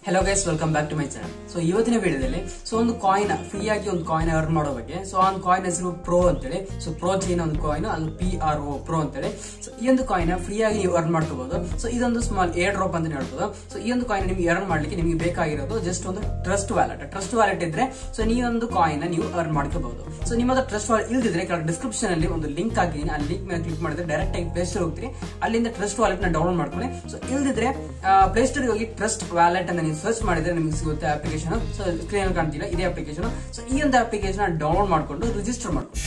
hello guys welcome back to my channel so ಇವತ್ತಿನ ವಿಡಿಯೋದಲ್ಲಿ so ಒಂದು ಕಾಯಿನ್ ಫ್ರೀ ಆಗಿ ಒಂದು ಕಾಯಿನ್ ಅರ್ನ್ ಮಾಡೋ ಬಗ್ಗೆ ಸೊ ಆ ಒಂದು ಕಾಯಿನ್ ಹೆಸರು ಪ್ರೋ ಅಂತೇಳಿ ಸೊ ಪ್ರೋ ಚೈನ್ ಒಂದು ಕಾಯಿನ್ ಅದು ಪಿ ಆರ್ ಒ ಪ್ರೋ ಅಂತೇಳಿ ಸೊ ಈ ಒಂದು ಕಾಯಿನ್ ಫ್ರೀ ಆಗಿ ನೀವು ಅರ್ನ್ ಮಾಡ್ಕೋಬಹುದು ಸೊ ಇದೊಂದು ಸ್ಮಾಲ್ ಏರ್ ಡ್ರಾಪ್ ಅಂತ ಹೇಳ್ಬೋದು ಸೊ ಈ ಒಂದು ಕಾಯಿನ್ ನಿಮಗೆ ಅರ್ನ್ ಮಾಡ್ಲಿಕ್ಕೆ ನಿಮಗೆ ಬೇಕಾಗಿರೋದು ಜಸ್ಟ್ ಒಂದು ಟ್ರಸ್ಟ್ ವ್ಯಾಲೆಟ್ ಟ್ರಸ್ಟ್ ವ್ಯಾಲೆಟ್ ಇದ್ರೆ ಸೊ ಈ ಒಂದು ಕಾಯಿನ್ ನೀವು ಅರ್ನ್ ಮಾಡ್ಕೋಬಹುದು ಸೊ ನಿಮ್ಮ ಹತ್ರ ಟ್ರಸ್ಟ್ ವಾಲೆಟ್ ಇಲ್ದಿದ್ರೆ ಡಿಸ್ಕ್ರಿಪ್ಷನ್ ಅಲ್ಲಿ ಒಂದು ಲಿಂಕ್ ಹಾಕಿದ್ದೀನಿ ಆ ಲಿಂಕ್ ಮೇಲೆ ಕ್ಲಿಕ್ ಮಾಡಿದ್ರೆ ಡೈರೆಕ್ಟ್ ಆಗಿ ಪ್ಲೇ ಸ್ಟೋರ್ ಹೋಗ್ತೀರಿ ಅಲ್ಲಿಂದ ಟ್ರಸ್ಟ್ ವಾಲೆಟ್ ನ ಡೌನ್ಲೋಡ್ ಮಾಡ್ಕೊಳ್ಳಿ ಸೊ ಇಲ್ದಿದ್ರೆ ಪ್ಲೇ ಸ್ಟೋರ್ ಹೋಗಿ ಟ್ರಸ್ಟ್ ವ್ಯಾಲೆಟ್ ಅನ್ನ ನೀವು ಸರ್ಚ್ ಮಾಡಿದ್ರೆ ನಿಮಗೆ ಸಿಗುತ್ತೆ ಅಪ್ಲಿಕೇಶನ್ ಸೊ ಸ್ಕ್ರೀನ್ ಕಾಣ್ತಿಲ್ಲ ಇದೇ ಅಪ್ಲಿಕೇಶನ್ ಸೊ ಈ ಒಂದು ಅಪ್ಲಿಕೇಶನ್ ಡೌನ್ಲೋಡ್ ಮಾಡ್ಕೊಂಡು ರಿಜಿಸ್ಟರ್ ಮಾಡ್ಕೊಂಡು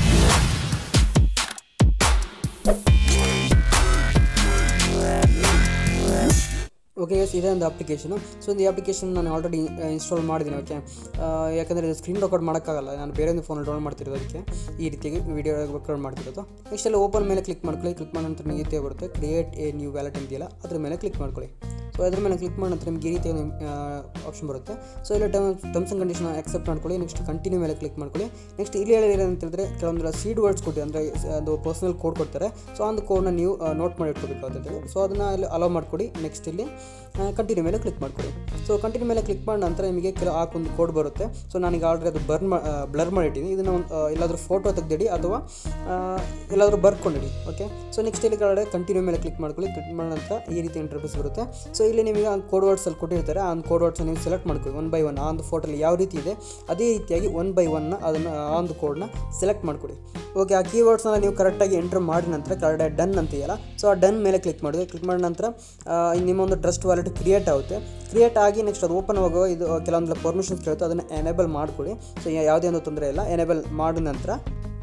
ಓಕೆ ಎಸ್ ಇದೇ ಒಂದು ಅಪ್ಲಿಕೇಶನು ಸೊ ಈ ಅಪ್ಲಿಕೇಶನ್ ನಾನು ಆಲ್ರೆಡಿ ಇನ್ಸ್ಟಾಲ್ ಮಾಡಿದ್ದೀನಿ ಓಕೆ ಯಾಕಂದರೆ ಇದು ಸ್ಕ್ರೀನ್ ರೆಕಾರ್ಡ್ ಮಾಡೋಕ್ಕಾಗಲ್ಲ ನಾನು ಬೇರೆ ಒಂದು ಫೋನಲ್ಲಿ ಡೌನ್ಲೋಡ್ ಮಾಡ್ತಿರೋದು ಅದಕ್ಕೆ ಈ ರೀತಿಯಾಗಿ ವಿಡಿಯೋ ರೆಕಾರ್ಡ್ ಮಾಡ್ತಿರೋದು ನೆಕ್ಸ್ಟ್ ಅಲ್ಲಿ ಓಪನ್ ಮೇಲೆ ಕ್ಲಿಕ್ ಮಾಡ್ಕೊಳ್ಳಿ ಕ್ಲಿಕ್ ಮಾಡಿದ ನಂತರ ನಿಮಗೆ ಈ ಬರುತ್ತೆ ಕ್ರಿಯೇಟ್ ಎ ನ್ಯೂ ವ್ಯಾಲೆಟ್ ಅಂತಿಲ್ಲ ಅದ್ರ ಮೇಲೆ ಕ್ಲಿಕ್ ಮಾಡ್ಕೊಳ್ಳಿ ಸೊ ಅದ್ರ ಮೇಲೆ ಕ್ಲಿಕ್ ಮಾಡಿದ ನಂತರ ನಿಮಗೆ ಈ ರೀತಿ ಒಂದು ಆಪ್ಷನ್ ಬರುತ್ತೆ ಸೊ ಇಲ್ಲಿ ಟರ್ಮ್ಸ್ ಆ್ಯಂಡ್ ಕಂಡೀಷನ್ ಆಕ್ಸೆಪ್ಟ್ ಮಾಡ್ಕೊಳ್ಳಿ ನೆಕ್ಸ್ಟ್ ಕಂಟಿನ್ಯೂ ಮೇಲೆ ಕ್ಲಿಕ್ ಮಾಡ್ಕೊಳ್ಳಿ ನೆಕ್ಸ್ಟ್ ಇಲ್ಲಿ ಹೇಳಿದ್ರೆ ಅಂತ ಹೇಳಿದ್ರೆ ಕೆಲವೊಂದು ಸೀಡ್ ವರ್ಡ್ಸ್ ಕೊಟ್ಟು ಅಂದರೆ ಒಂದು ಪರ್ಸನಲ್ ಕೋಡ್ ಕೊಡ್ತಾರೆ ಸೊ ಆ ಒಂದು ಕೋಡ್ನ ನೀವು ನೋಟ್ ಮಾಡಿ ಇಟ್ಕೋಬೇಕು ಅಂತೇಳಿ ಸೊ ಅದನ್ನು ಇಲ್ಲಿ ಅಲೋ ಮಾಡಿಕೊಡಿ ನೆಕ್ಸ್ಟ್ ಇಲ್ಲಿ ಕಂಟಿನ್ಯೂ ಮೇಲೆ ಕ್ಲಿಕ್ ಮಾಡ್ಕೊಳ್ಳಿ ಸೊ ಕಂಟಿನ್ಯೂ ಮೇಲೆ ಕ್ಲಿಕ್ ಮಾಡಿದ ನಂತರ ನಿಮಗೆ ಕೆಲ ಹಾಕೊಂದು ಕೋಡ್ ಬರುತ್ತೆ ಸೊ ನಾನೀಗ ಆಲ್ರೆಡಿ ಅದು ಬರ್ನ್ ಬ್ಲರ್ ಮಾಡಿಟ್ಟಿದ್ದೀನಿ ಇದನ್ನು ಒಂದು ಎಲ್ಲಾದರೂ ಫೋಟೋ ತೆಗೆದಿಡಿ ಅಥವಾ ಎಲ್ಲಾದರೂ ಬರ್ಕೊಂಡಿಡಿ ಓಕೆ ಸೊ ನೆಕ್ಸ್ಟ್ ಇಲ್ಲಿ ಕೆಳಗಡೆ ಕಂಟಿನ್ಯೂ ಮೇಲೆ ಕ್ಲಿಕ್ ಮಾಡ್ಕೊಳ್ಳಿ ಕ್ಲಿಕ್ ಮಾಡಿದ ನಂತರ ಈ ರೀತಿ ಇಂಟರ್ಫೇಸ್ ಬರುತ್ತೆ ಸೊ ಇಲ್ಲಿ ನಿಮಗೆ ಆ ಕೋಡ್ ವರ್ಡ್ಸಲ್ಲಿ ಕೊಟ್ಟಿರ್ತಾರೆ ಆ ಒಂದು ಕೋಡ್ ವರ್ಡ್ಸ್ ನೀವು ಸೆಲೆಕ್ಟ್ ಮಾಡ್ಕೊಳ್ಳಿ ಒನ್ ಬೈ ಒನ್ ಆ ಒಂದು ಫೋಟೋಲ್ಲಿ ಯಾವ ರೀತಿ ಇದೆ ಅದೇ ರೀತಿಯಾಗಿ ಒನ್ ಬೈ ಒನ್ನ ಅದನ್ನು ಆ ಒಂದು ಕೋಡ್ನ ಸೆಲೆಕ್ಟ್ ಮಾಡ್ಕೊಳ್ಳಿ ಓಕೆ ಆ ಕೀವರ್ಡ್ಸ್ನ ನೀವು ಕರೆಕ್ಟಾಗಿ ಎಂಟರ್ ಮಾಡಿದ ನಂತರ ಕೆಳಗಡೆ ಡನ್ ಅಂತೀಯಲ್ಲ ಸೊ ಆ ಡನ್ ಮೇಲೆ ಕ್ಲಿಕ್ ಮಾಡಿದ್ರೆ ಕ್ಲಿಕ್ ಮಾಡಿದ ನಂತರ ನಿಮ್ಮ ಒಂದು ಟ್ರಸ್ಟ್ ವಾಲೆಟ್ ಕ್ರಿಯೇಟ್ ಆಗುತ್ತೆ ಕ್ರಿಯೇಟ್ ಆಗಿ ನೆಕ್ಸ್ಟ್ ಅದು ಓಪನ್ ಆಗೋ ಇದು ಕೆಲವೊಂದು ಪರ್ಮಿಷನ್ಸ್ ಕೇಳುತ್ತೆ ಅದನ್ನು ಎನೇಬಲ್ ಮಾಡಿಕೊಡಿ ಸೊ ಯಾವುದೇ ಒಂದು ತೊಂದರೆ ಇಲ್ಲ ಎನೇಬಲ್ ಮಾಡಿದ ನಂತರ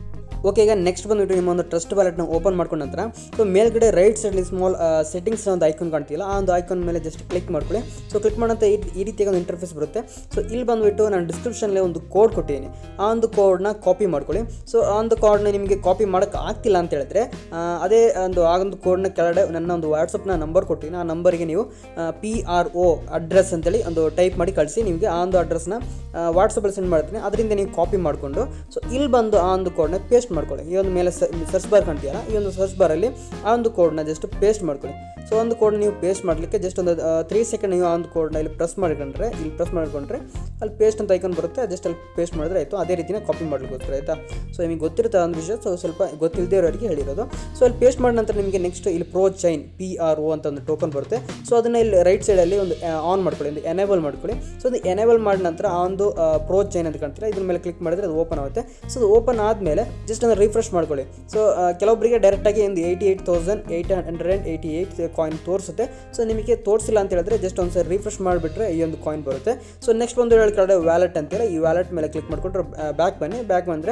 ಓಕೆ ಈಗ ನೆಕ್ಸ್ಟ್ ಬಂದುಬಿಟ್ಟು ನಿಮ್ಮ ಒಂದು ಟ್ರಸ್ಟ್ ವ್ಯಾಲೆಟ್ನ ಓಪನ್ ಮಾಡ್ಕೊಂಡ ನಂತರ ಸೊ ಮೇಲ್ಗಡೆ ರೈಟ್ ಸೈಡ್ಲಿ ಸ್ಮಾಲ್ ಸೆಟ್ಟಿಂಗ್ಸ್ ಒಂದು ಐಕಾನ್ ಕಾಣ್ತಿಲ್ಲ ಆ ಒಂದು ಐಕಾನ್ ಮೇಲೆ ಜಸ್ಟ್ ಕ್ಲಿಕ್ ಮಾಡ್ಕೊಳ್ಳಿ ಸೊ ಕ್ಲಿಕ್ ಮಾಡೋಂಥ ಈ ಈ ರೀತಿಯಾಗಿ ಒಂದು ಇಂಟರ್ಫೇಸ್ ಬರುತ್ತೆ ಸೊ ಇಲ್ಲಿ ಬಂದುಬಿಟ್ಟು ನಾನು ಡಿಸ್ಕ್ರಿಪ್ಷನಲ್ಲಿ ಒಂದು ಕೋಡ್ ಕೊಟ್ಟಿದ್ದೀನಿ ಆ ಒಂದು ಕೋಡ್ನ ಕಾಪಿ ಮಾಡ್ಕೊಳ್ಳಿ ಸೊ ಆ ಒಂದು ಕೋಡ್ನ ನಿಮಗೆ ಕಾಪಿ ಮಾಡೋಕ್ಕೆ ಆಗ್ತಿಲ್ಲ ಅಂತ ಹೇಳಿದ್ರೆ ಅದೇ ಒಂದು ಆ ಒಂದು ಕೋಡ್ನ ಕೆಳಗಡೆ ನನ್ನ ಒಂದು ವಾಟ್ಸಪ್ನ ನಂಬರ್ ಕೊಟ್ಟಿದ್ದೀನಿ ಆ ನಂಬರಿಗೆ ನೀವು ಪಿ ಆರ್ ಒ ಅಡ್ರೆಸ್ ಅಂತೇಳಿ ಒಂದು ಟೈಪ್ ಮಾಡಿ ಕಳಿಸಿ ನಿಮಗೆ ಆ ಒಂದು ಅಡ್ರೆಸ್ನ ವಾಟ್ಸಪ್ಪಲ್ಲಿ ಸೆಂಡ್ ಮಾಡ್ತೀನಿ ಅದರಿಂದ ನೀವು ಕಾಪಿ ಮಾಡಿಕೊಂಡು ಸೊ ಇಲ್ಲಿ ಬಂದು ಆ ಒಂದು ಕೋಡ್ನ ಪೇಸ್ಟ್ ಮಾಡ್ಕೊಳ್ಳಿ ಈ ಒಂದು ಮೇಲೆ ಸರ್ಚ್ ಬಾರ್ ಕಾಣ್ತೀಯಲ್ಲ ಈ ಒಂದು ಸರ್ಚ್ ಬಾರಲ್ಲಿ ಆ ಒಂದು ಕೋಡ್ನ ಜಸ್ಟ್ ಪೇಸ್ಟ್ ಮಾಡ್ಕೊಳ್ಳಿ ಸೊ ಒಂದು ಕೋಡ್ ನೀವು ಪೇಸ್ಟ್ ಮಾಡಲಿಕ್ಕೆ ಜಸ್ಟ್ ಒಂದು ತ್ರೀ ಸೆಕೆಂಡ್ ನೀವು ಆ ಒಂದು ಕೋಡ್ನ ಇಲ್ಲಿ ಪ್ರೆಸ್ ಮಾಡಿಕೊಂಡ್ರೆ ಇಲ್ಲಿ ಪ್ರೆಸ್ ಮಾಡಿಕೊಂಡ್ರೆ ಅಲ್ಲಿ ಪೇಸ್ಟ್ ಅಂತ ಐಕನ್ ಬರುತ್ತೆ ಜಸ್ಟ್ ಅಲ್ಲಿ ಪೇಸ್ಟ್ ಮಾಡಿದ್ರೆ ಆಯಿತು ಅದೇ ರೀತಿನೇ ಕಾಪಿ ಮಾಡ್ಲಿಕ್ಕೋಸ್ಕರ ಆಯಿತಾ ಸೊ ನಿಮಗೆ ಗೊತ್ತಿರುತ್ತೆ ಒಂದು ವಿಷಯ ಸೊ ಸ್ವಲ್ಪ ಗೊತ್ತಿಲ್ಲದೆ ಇರೋರಿಗೆ ಹೇಳಿರೋದು ಸೊ ಅಲ್ಲಿ ಪೇಸ್ಟ್ ಮಾಡಿದ ನಂತರ ನಿಮಗೆ ನೆಕ್ಸ್ಟ್ ಇಲ್ಲಿ pro chain P R O ಅಂತ ಒಂದು ಟೋಕನ್ ಬರುತ್ತೆ ಸೊ ಅದನ್ನು ಇಲ್ಲಿ ರೈಟ್ ಸೈಡಲ್ಲಿ ಒಂದು ಆನ್ ಮಾಡ್ಕೊಳ್ಳಿ ಒಂದು ಎನೇಬಲ್ ಮಾಡ್ಕೊಳ್ಳಿ ಸೊ ಅದು ಎನೇಬಲ್ ಮಾಡಿದ ನಂತರ ಆ ಒಂದು ಪ್ರೋ ಚೈನ್ ಅಂತ ಕಾಣ್ತೀರಾ ಇದ್ರ ಮೇಲೆ ಕ್ಲಿಕ್ ಮಾಡಿದ್ರೆ ಅದು ಓಪನ್ ಆಗುತ್ತೆ ಸೊ ಅದು ಓಪನ್ ಆದಮೇಲೆ ಜಸ್ಟ್ ಒಂದು ರಿಫ್ರೆಶ್ ಮಾಡ್ಕೊಳ್ಳಿ ಸೊ ಕೆಲವೊಬ್ಬರಿಗೆ ಡೈರೆಕ್ಟಾಗಿ ಒಂದು eighty eight thousand eight hundred and eighty eight coin ತೋರಿಸುತ್ತೆ ಸೊ ನಿಮಗೆ ತೋರಿಸಿಲ್ಲ ಅಂತ ಹೇಳಿದ್ರೆ ಜಸ್ಟ್ ಒಂದು ಸರಿ ರಿಫ್ರೆಶ್ ಮಾಡಿಬಿಟ್ರೆ ಈ ಒಂದು ಕಾಯಿನ್ ಬರುತ್ತೆ ಸೊ ನೆಕ್ಸ್ಟ್ ಒಂದು ಹೇಳಿ ಕಡೆ ವ್ಯಾಲೆಟ್ ಅಂತೇಳಿ ಈ ವ್ಯಾಲೆಟ್ ಮೇಲೆ ಕ್ಲಿಕ್ ಮಾಡಿಕೊಂಡ್ರೆ ಬ್ಯಾಕ್ ಬನ್ನಿ ಬ್ಯಾಕ್ ಬಂದರೆ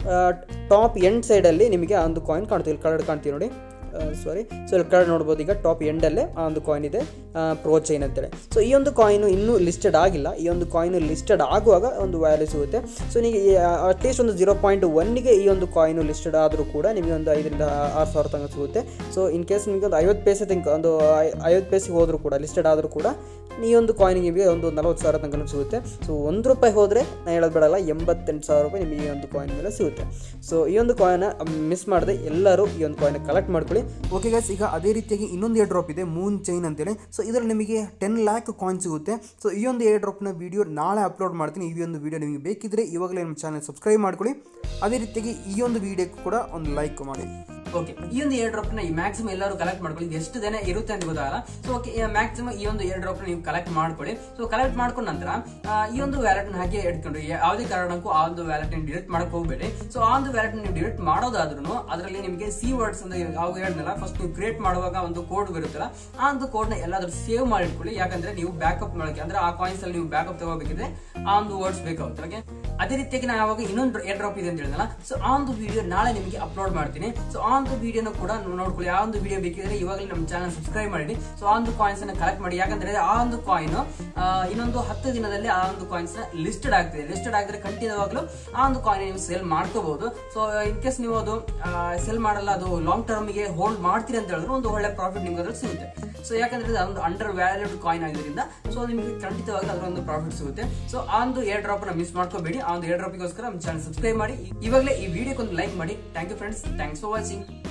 ಟಾಪ್ ಎಂಡ್ ಸೈಡಲ್ಲಿ ನಿಮಗೆ ಆ ಒಂದು ಕಾಯಿನ್ ಕಾಣ್ತೀವಿ ಇಲ್ಲಿ ಕಡೆ ಕಾಣ್ತೀವಿ ನೋಡಿ ಸಾರಿ ಸೊ ಇಲ್ಲಿ ಕಡೆ ನೋಡ್ಬೋದು ಈಗ ಟಾಪ್ ಎಂಡಲ್ಲೇ ಆ ಒಂದು ಕಾಯಿನ್ ಇದೆ ಪ್ರೋ ಚೈನ್ ಅಂತೇಳಿ ಸೊ ಈ ಒಂದು ಕಾಯಿನು ಇನ್ನೂ ಲಿಸ್ಟೆಡ್ ಆಗಿಲ್ಲ ಈ ಒಂದು ಕಾಯಿನು ಲಿಸ್ಟೆಡ್ ಆಗುವಾಗ ಒಂದು ವ್ಯಾಲ್ಯೂ ಸಿಗುತ್ತೆ ಸೊ ನಿಮಗೆ ಅಟ್ಲೀಸ್ಟ್ ಒಂದು ಜೀರೋ ಪಾಯಿಂಟ್ ಒನ್ಗೆ ಈ ಒಂದು ಕಾಯಿನು ಲಿಸ್ಟೆಡ್ ಆದರೂ ಕೂಡ ನಿಮಗೆ ಒಂದು ಐದರಿಂದ ಆರು ಸಾವಿರ ತನಕ ಸಿಗುತ್ತೆ ಸೊ ಇನ್ ಕೇಸ್ ನಿಮಗೆ ಒಂದು ಐವತ್ತು ಪೈಸೆ ತನಕ ಒಂದು ಐವತ್ತು ಪೈಸೆಗೆ ಹೋದರೂ ಕೂಡ ಲಿಸ್ಟೆಡ್ ಆದರೂ ಕೂಡ ಈ ಒಂದು ಕಾಯಿನಿಗೆ ನಿಮಗೆ ಒಂದು ನಲವತ್ತು ಸಾವಿರ ತನಕ ಸಿಗುತ್ತೆ ಸೊ ಒಂದು ರೂಪಾಯಿ ಹೋದರೆ ನಾನು ಹೇಳೋದು ಬೇಡಲ್ಲ ಎಂಬತ್ತೆಂಟು ಸಾವಿರ ರೂಪಾಯಿ ನಿಮಗೆ ಈ ಒಂದು ಕಾಯಿನ್ ಮೇಲೆ ಸಿಗುತ್ತೆ ಸೊ ಈ ಒಂದು ಕಾಯಿನ ಮಿಸ್ ಮಾಡದೆ ಎಲ್ಲರೂ ಈ ಒಂದು ಕಾಯಿನ ಕಲೆಕ್ಟ್ ಮಾಡ್ಕೊಳ್ಳಿ ಓಕೆ ಗೈಸ್ ಈಗ ಅದೇ ರೀತಿಯಾಗಿ ಇನ್ನೊಂದು ಏರ್ ಡ್ರಾಪ್ ಇದೆ ಮೂನ್ ಚೈನ್ ಅಂತೇಳಿ ಸೊ ಇದರಲ್ಲಿ ನಿಮಗೆ ಟೆನ್ ಲ್ಯಾಕ್ ಕಾಯಿನ್ ಸಿಗುತ್ತೆ ಸೊ ಈ ಒಂದು ಏರ್ ಡ್ರಾಪ್ನ ವಿಡಿಯೋ ನಾಳೆ ಅಪ್ಲೋಡ್ ಮಾಡ್ತೀನಿ ಈ ಒಂದು ವಿಡಿಯೋ ನಿಮಗೆ ಬೇಕಿದ್ರೆ ಇವಾಗಲೇ ನಮ್ಮ ಚಾನಲ್ ಸಬ್ಸ್ಕ್ರೈಬ್ ಮಾಡ್ಕೊಳ್ಳಿ ಅದೇ ರೀತಿಯಾಗಿ ಈ ಒಂದು ವಿಡಿಯೋಕ್ಕೂ ಕೂಡ ಒಂದು ಲೈಕ್ ಮಾಡಿ ಓಕೆ ಈ ಒಂದು ಏರ್ ಡ್ರಾಪ್ ನ ಮ್ಯಾಕ್ಸಿಮಮ್ ಎಲ್ಲರೂ ಕಲೆಕ್ಟ್ ಮಾಡ್ಕೊಳ್ಳಿ ಎಷ್ಟು ದಿನ ಇರುತ್ತೆ ಅಂತ ಗೊತ್ತಾಗಲ್ಲ ಸೊ ಓಕೆ ಮ್ಯಾಕ್ಸಿಮಮ್ ಈ ಒಂದು ಏರ್ ಡ್ರಾಪ್ ನೀವು ಕಲೆಕ್ಟ್ ಮಾಡ್ಕೊಳ್ಳಿ ಸೊ ಕಲೆಕ್ಟ್ ಮಾಡ್ಕೊಂಡ ನಂತರ ಈ ಒಂದು ವ್ಯಾಲೆಟ್ ನ ಹಾಗೆ ಇಟ್ಕೊಂಡು ಯಾವುದೇ ಕಾರಣಕ್ಕೂ ಆ ಒಂದು ವ್ಯಾಲೆಟ್ ಡಿಲೀಟ್ ಮಾಡಕ್ ಹೋಗಬೇಡಿ ಸೊ ಆ ಒಂದು ವ್ಯಾಲೆಟ್ ನೀವು ಡಿಲೀಟ್ ಮಾಡೋದಾದ್ರೂ ಅದರಲ್ಲಿ ನಿಮಗೆ ಸಿ ವರ್ಡ್ಸ್ ಅಂತ ಯಾವ ಹೇಳಿದ್ನಲ್ಲ ಫಸ್ಟ್ ನೀವು ಕ್ರಿಯೇಟ್ ಮಾಡುವಾಗ ಒಂದು ಕೋಡ್ ಬರುತ್ತಲ್ಲ ಆ ಒಂದು ಕೋಡ್ ನ ಎಲ್ಲಾದ್ರೂ ಸೇವ್ ಮಾಡಿ ಇಟ್ಕೊಳ್ಳಿ ಯಾಕಂದ್ರೆ ನೀವು ಬ್ಯಾಕಪ್ ಮಾಡಕ್ಕೆ ಅಂದ್ರೆ ಆ ಕಾಯಿನ್ಸ್ ಅಲ್ಲಿ ನೀವು ಬ್ಯಾಕಪ್ ತಗೋಬೇಕಿದ್ರೆ ಆ ಒಂದು ವರ್ಡ್ಸ್ ಬೇಕಾಗುತ್ತೆ ಓಕೆ ಅದೇ ರೀತಿಯಾಗಿ ನಾವು ಯಾವಾಗ ಇನ್ನೊಂದು ಏರ್ ಡ್ರಾಪ್ ಇದೆ ಅಂತ ಹೇಳಿದ್ನಲ್ಲ ಸೊ ಆ ಒಂದು ವಿಡಿಯೋ ನಾಳೆ ನಿಮಗೆ ಅಪ್ಲೋಡ್ ಮಾಡ್ತೀನಿ ಸೊ ಆ ಒಂದು ವಿಡಿಯೋನ ಕೂಡ ನೋಡ್ಕೊಳ್ಳಿ ಆ ಒಂದು ವಿಡಿಯೋ ಬೇಕಿದ್ರೆ ಇವಾಗಲೇ ನಮ್ಮ ಚಾನಲ್ ಸಬ್ಸ್ಕ್ರೈಬ್ ಮಾಡಿ ಸೊ ಆ ಒಂದು ಕಾಯಿನ್ಸ್ ಅನ್ನ ಕಲೆಕ್ಟ್ ಮಾಡಿ ಯಾಕಂದ್ರೆ ಆ ಒಂದು ಕಾಯಿನ್ ಇನ್ನೊಂದು ಹತ್ತು ದಿನದಲ್ಲಿ ಆ ಒಂದು ಕಾಯಿನ್ಸ್ ನ ಲಿಸ್ಟೆಡ್ ಆಗ್ತಿದೆ ಲಿಸ್ಟೆಡ್ ಆಗಿದ್ರೆ ಕಂಟಿನ್ಯೂವಾಗ್ಲೂ ಆ ಒಂದು ಕಾಯಿನ್ ನೀವು ಸೇಲ್ ಮಾಡ್ಕೋಬಹುದು ಸೊ ಇನ್ ಕೇಸ್ ನೀವು ಅದು ಸೆಲ್ ಮಾಡಲ್ಲ ಅದು ಲಾಂಗ್ ಟರ್ಮ್ ಗೆ ಹೋಲ್ಡ್ ಮಾಡ್ತೀರಿ ಅಂತ ಹೇಳಿದ್ರೆ ಒಂದು ಒಳ್ಳೆ ಪ್ರಾಫಿಟ್ ನಿಮ್ಗೆ ಅದ್ರಲ್ಲಿ ಸಿಗುತ್ತೆ ಸೊ ಯಾಕಂದ್ರೆ ಇದು ಒಂದು ಅಂಡರ್ ವ್ಯಾಲ್ಯೂಡ್ ಕಾಯಿನ್ ಆಗಿರೋದ್ರಿಂದ ಸೊ ನಿಮಗೆ ಖಂಡಿತವಾಗಿ ಅದರ ಒಂದು ಪ್ರಾಫಿಟ್ ಸಿಗುತ್ತೆ ಸೊ ಆ ಒಂದು ಏರ್ ಡ್ರಾಪ್ ನ ಮಿಸ್ ಮಾಡ್ಕೋಬೇಡಿ ಆ ಒಂದು ಏರ್ ಡ್ರಾಪ್ಗೋಸ್ಕರ ನಮ್ಮ ಚಾನಲ್ ಸಬ್ಸ್ಕ್ರೈಬ್ ಮಾಡಿ ಇವಾಗಲೇ ಈ ವಿಡಿಯೋಕ್ಕೆ ಒಂದು ಲೈಕ್ ಮಾಡಿ thank you friends thanks for watching